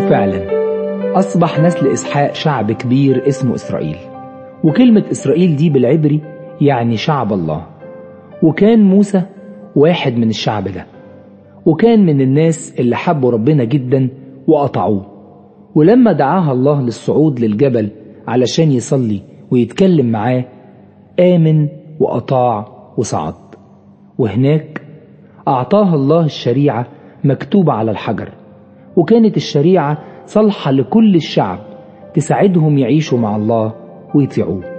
وفعلا أصبح نسل إسحاق شعب كبير اسمه إسرائيل وكلمة إسرائيل دي بالعبري يعني شعب الله وكان موسى واحد من الشعب ده وكان من الناس اللي حبوا ربنا جدا وقطعوه ولما دعاها الله للصعود للجبل علشان يصلي ويتكلم معاه آمن وأطاع وصعد وهناك أعطاها الله الشريعة مكتوبة على الحجر وكانت الشريعة صالحة لكل الشعب تساعدهم يعيشوا مع الله ويطيعوه